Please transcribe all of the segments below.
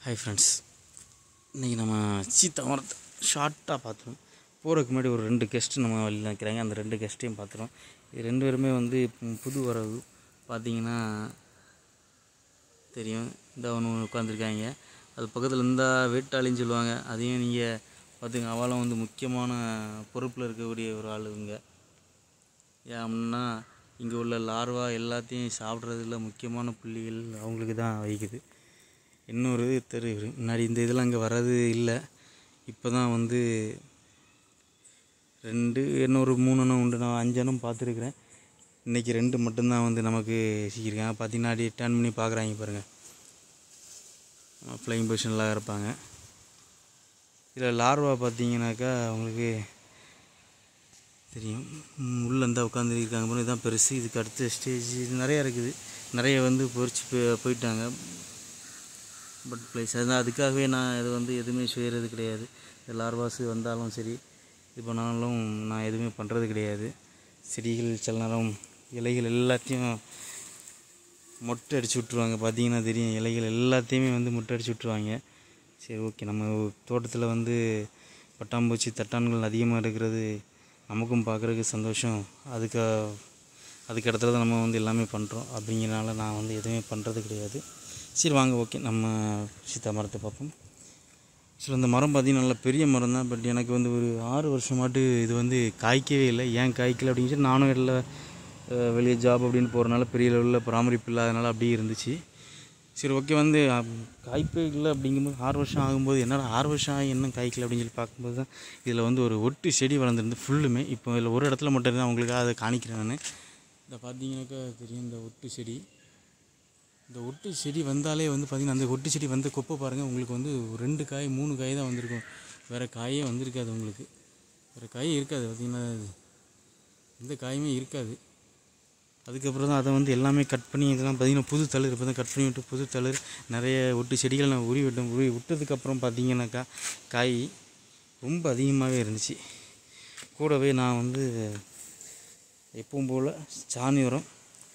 hi friends இன்றைக்கி நம்ம சீத்தா மரத்தை ஷார்ட்டாக பார்த்துருவோம் போகிறதுக்கு முன்னாடி ஒரு ரெண்டு கெஸ்ட்டு நம்ம வழியில் நிற்கிறாங்க அந்த ரெண்டு கெஸ்ட்டையும் பார்த்துருவோம் இது ரெண்டு பேருமே வந்து இப்போ புது வரவு பார்த்தீங்கன்னா தெரியும் இந்த ஒன்று உட்காந்துருக்காங்க அது பக்கத்தில் இருந்தால் வேட்டாளின்னு சொல்லுவாங்க அதையும் நீங்கள் பார்த்துங்க அவளும் வந்து முக்கியமான பொறுப்பில் இருக்கக்கூடிய ஒரு ஆள் இவங்க ஏன் அப்படின்னா இங்கே உள்ள லார்வா எல்லாத்தையும் சாப்பிட்றதுல முக்கியமான புள்ளிகள் அவங்களுக்கு தான் வகிக்குது இன்னொரு தெரு முன்னாடி இந்த இதெல்லாம் இங்கே வர்றது இல்லை இப்போ தான் வந்து ரெண்டு இன்னொரு மூணு அண்ணன் உண்டு நான் அஞ்சு அண்ணன் பார்த்துருக்குறேன் இன்றைக்கி ரெண்டு மட்டும்தான் வந்து நமக்கு சிக்கியிருக்காங்க பார்த்தீங்கன்னா அப்படியே டர்ன் பண்ணி பார்க்குறாங்க பாருங்கள் ஃப்ளைங் பொசிஷனில் இருப்பாங்க இதில் லார்வா பார்த்தீங்கன்னாக்கா அவங்களுக்கு தெரியும் ம், உள்ள இருந்தால் உட்காந்துருக்காங்க பாருங்க இதுதான் பெருசு இதுக்கு அடுத்த ஸ்டேஜ் இது நிறையா இருக்குது நிறைய வந்து பொறிச்சு போய் போயிட்டாங்க பட் பிளேஸ் அதுதான் அதுக்காகவே நான் இது வந்து எதுவுமே செய்கிறது கிடையாது இந்த லார்வாஸு வந்தாலும் சரி இது பண்ணாலும் நான் எதுவுமே பண்ணுறது கிடையாது செடிகள் சில நேரம் இலைகள் எல்லாத்தையும் மொட்டை அடிச்சு விட்ருவாங்க பார்த்தீங்கன்னா தெரியும் இலைகள் எல்லாத்தையுமே வந்து மொட்டை அடிச்சு விட்ருவாங்க சரி ஓகே நம்ம தோட்டத்தில் வந்து பட்டாம்பூச்சி தட்டான்கள் அதிகமாக இருக்கிறது நமக்கும் பார்க்குறதுக்கு சந்தோஷம் அதுக்கு அதுக்கு இடத்துல தான் நம்ம வந்து எல்லாமே பண்ணுறோம் அப்படிங்கிறனால நான் வந்து எதுவுமே பண்ணுறது கிடையாது சரி வாங்க ஓகே நம்ம சீத்தா மரத்தை பார்ப்போம் ஆக்சுவலாக இந்த மரம் பார்த்தீங்கன்னா நல்ல பெரிய மரம் தான் பட் எனக்கு வந்து ஒரு ஆறு வருஷமாட்டு இது வந்து காய்க்கவே இல்லை ஏன் காய்க்கல அப்படின்னு சொல்லி நானும் இல்லை வெளியே ஜாப் அப்படின்னு போகிறனால பெரிய லெவலில் பராமரிப்பு இல்லாதனால அப்படியே இருந்துச்சு சரி ஓகே வந்து அம், காய்ப்பே இல்லை அப்படிங்கும்போது ஆறு வருஷம் ஆகும்போது என்னடா ஆறு வருஷம் ஆகி என்ன காய்க்கல அப்படின்னு சொல்லி பார்க்கும்போது தான் இதில் வந்து ஒரு ஒட்டு செடி வளர்ந்துருந்து ஃபுல்லுமே இப்போ இதில் ஒரு இடத்துல மட்டும் தான் அவங்களுக்காக அதை காணிக்கிறேன் நான் இதை பார்த்தீங்கன்னாக்கா தெரியும் இந்த ஒட்டு செடி இந்த ஒட்டு செடி வந்தாலே வந்து பார்த்திங்கன்னா அந்த ஒட்டு செடி வந்த கொப்பை பாருங்கள் உங்களுக்கு வந்து ஒரு ரெண்டு காய் மூணு காய் தான் வந்திருக்கும் வேறு காயே வந்திருக்காது உங்களுக்கு வேறு காயே இருக்காது பார்த்திங்கன்னா எந்த காயுமே இருக்காது அதுக்கப்புறம் தான் அதை வந்து எல்லாமே கட் பண்ணி இதெல்லாம் பார்த்திங்கன்னா புது தளிர் இப்போ தான் கட் பண்ணி விட்டு புது தளிர் நிறைய ஒட்டு செடிகள் நான் உருவி விட்டேன் உருவி விட்டதுக்கப்புறம் பார்த்தீங்கன்னாக்கா காய் ரொம்ப அதிகமாகவே இருந்துச்சு கூடவே நான் வந்து எப்பவும் போல் சாணி உரம்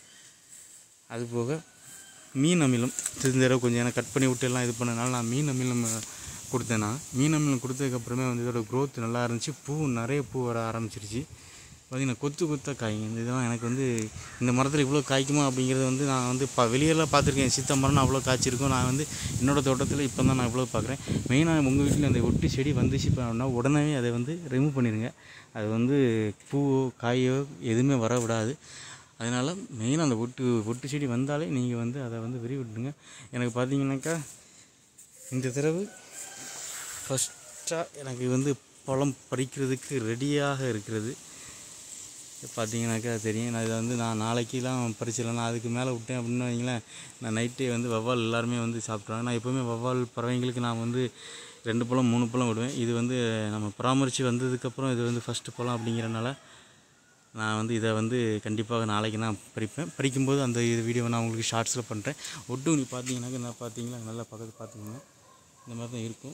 அது போக மீன் அமிலம் இந்த தடவை கொஞ்சம் எனக்கு கட் பண்ணி விட்டு எல்லாம் இது பண்ணனால நான் மீன் அமிலம் கொடுத்தேன் நான் மீன் அமிலம் கொடுத்ததுக்கப்புறமே வந்து இதோட growth நல்லா இருந்துச்சு பூ நிறைய பூ வர ஆரம்பிச்சிருச்சு பார்த்தீங்கன்னா கொத்து கொத்தாக காய்ங்க இந்த இதெல்லாம் எனக்கு வந்து இந்த மரத்தில் இவ்வளோ காய்க்குமா அப்படிங்கிறது வந்து நான் வந்து ப வெளியெல்லாம் பார்த்துருக்கேன் சித்த மரம் அவ்வளோ காய்ச்சிருக்கும் நான் வந்து என்னோடய தோட்டத்தில் இப்போ தான் நான் இவ்வளோ பார்க்குறேன் மெயினாக உங்கள் வீட்டில் அந்த ஒட்டு செடி வந்துச்சு இப்போ அப்படின்னா உடனே அதை வந்து ரிமூவ் பண்ணிடுங்க அது வந்து பூவோ காயோ எதுவுமே வர விடாது அதனால் மெயினாக அந்த ஒட்டு ஒட்டு செடி வந்தாலே நீங்கள் வந்து அதை வந்து விரி விட்டுடுங்க எனக்கு பார்த்தீங்கன்னாக்கா இந்த தடவை ஃபஸ்ட்டாக எனக்கு வந்து பழம் பறிக்கிறதுக்கு ரெடியாக இருக்கிறது பார்த்தீங்கன்னாக்கா தெரியும் நான் இதை வந்து நான் நாளைக்கெலாம் பறிச்சிடலாம் நான் அதுக்கு மேலே விட்டேன் அப்படின்னு வைங்களேன் நான் நைட்டே வந்து வவ்வால் எல்லாருமே வந்து சாப்பிட்ருவாங்க நான் எப்போவுமே வவ்வால் பறவைங்களுக்கு நான் வந்து ரெண்டு பழம் மூணு பழம் விடுவேன் இது வந்து நம்ம பராமரித்து வந்ததுக்கப்புறம் இது வந்து ஃபஸ்ட்டு பழம் அப்படிங்கிறனால நான் வந்து இதை வந்து கண்டிப்பாக நாளைக்கு நான் பறிப்பேன் பறிக்கும்போது அந்த இது வீடியோவை நான் உங்களுக்கு ஷார்ட்ஸில் பண்ணுறேன் ஒட்டு நீ பார்த்தீங்கன்னாக்கா நான் பார்த்தீங்களா நல்லா பக்கத்து பார்த்துக்கோங்க இந்த மாதிரி தான் இருக்கும்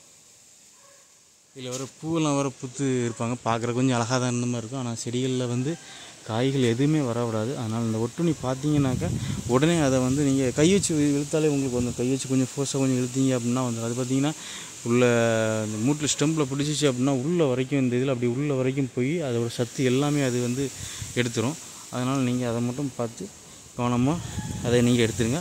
இதில் வர பூவெல்லாம் வர புத்து இருப்பாங்க பார்க்குற கொஞ்சம் அழகாக தான் இருந்த மாதிரி இருக்கும் ஆனால் செடிகளில் வந்து காய்கள் எதுவுமே வர விடாது அதனால் இந்த ஒட்டுணி பார்த்தீங்கன்னாக்கா உடனே அதை வந்து நீங்கள் கை வச்சு இழுத்தாலே உங்களுக்கு வந்து கை வச்சு கொஞ்சம் ஃபோர்ஸாக கொஞ்சம் இழுத்தீங்க அப்படின்னா வந்து அது பார்த்தீங்கன்னா உள்ள இந்த மூட்டில் ஸ்டெம்பில் பிடிச்சிச்சு அப்படின்னா உள்ள வரைக்கும் இந்த இதில் அப்படி உள்ள வரைக்கும் போய் அதோட சத்து எல்லாமே அது வந்து எடுத்துரும் அதனால் நீங்கள் அதை மட்டும் பார்த்து கவனமாக அதை நீங்கள் எடுத்துருங்க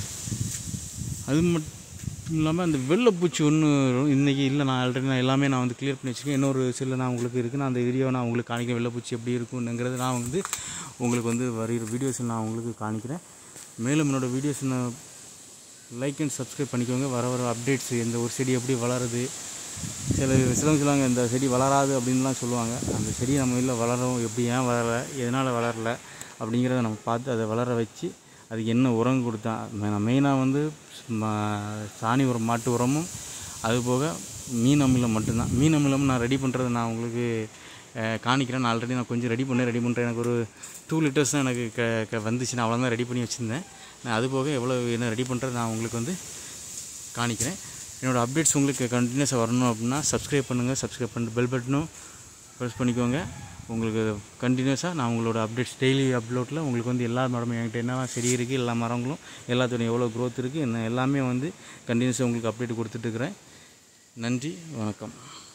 அது மட்டும் இல்லாமல் அந்த வெள்ளைப்பூச்சி ஒன்று இன்றைக்கி இல்லை நான் ஆல்ரெடி நான் எல்லாமே நான் வந்து கிளியர் பண்ணி வச்சுருக்கேன் இன்னொரு செல்லில் நான் உங்களுக்கு இருக்குது நான் அந்த வீடியோவை நான் உங்களுக்கு காணிக்கிறேன் வெள்ளைப்பூச்சி எப்படி இருக்குங்கிறது நான் வந்து உங்களுக்கு வந்து வருகிற வீடியோஸில் நான் உங்களுக்கு காணிக்கிறேன் மேலும் என்னோடய வீடியோஸ் நான் லைக் அண்ட் சப்ஸ்கிரைப் பண்ணிக்கோங்க வர வர அப்டேட்ஸ் எந்த ஒரு செடி எப்படி வளருது சில சிலவங்க சொல்லுவாங்க இந்த செடி வளராது அப்படின்லாம் சொல்லுவாங்க அந்த செடி நம்ம வீட்டில் வளரும் எப்படி ஏன் வளரல எதனால் வளரல அப்படிங்கிறத நம்ம பார்த்து அதை வளர வச்சு அதுக்கு என்ன உரம் கொடுத்தா மெயினாக வந்து ம- சாணி உரம் மாட்டு உரமும் அது போக மீன் அமிலம் மட்டும்தான் மீன் அமிலம் நான் ரெடி பண்ணுறது நான் உங்களுக்கு அஹ், காணிக்கிறேன் நான் ஆல்ரெடி நான் கொஞ்சம் ரெடி பண்ணேன் ரெடி பண்ணுறேன் எனக்கு ஒரு டூ லிட்டர்ஸ் தான் எனக்கு க க வந்துச்சு நான் அவ்வளோதான் ரெடி பண்ணி வச்சுருந்தேன் நான் அது போக எவ்வளோ என்ன ரெடி பண்ணுறது நான் உங்களுக்கு வந்து காணிக்கிறேன் என்னோடய அப்டேட்ஸ் உங்களுக்கு கண்டினியூஸாக வரணும் அப்படின்னா சப்ஸ்கிரைப் பண்ணுங்கள் சப்ஸ்கிரைப் பண்ணிட்டு பெல் பட்டனும் ப்ரெஸ் பண்ணிக்கோங்க உங்களுக்கு கண்டினியூஸாக நான் உங்களோட அப்டேட்ஸ் டெய்லி அப்லோட்டில் உங்களுக்கு வந்து எல்லா மரமும் என்கிட்ட என்னெல்லாம் செடி இருக்குது எல்லா மரங்களும் எல்லாத்தோட எவ்வளோ க்ரோத் இருக்குது என்ன எல்லாமே வந்து கண்டினியூஸாக உங்களுக்கு அப்டேட் கொடுத்துட்ருக்குறேன் நன்றி வணக்கம்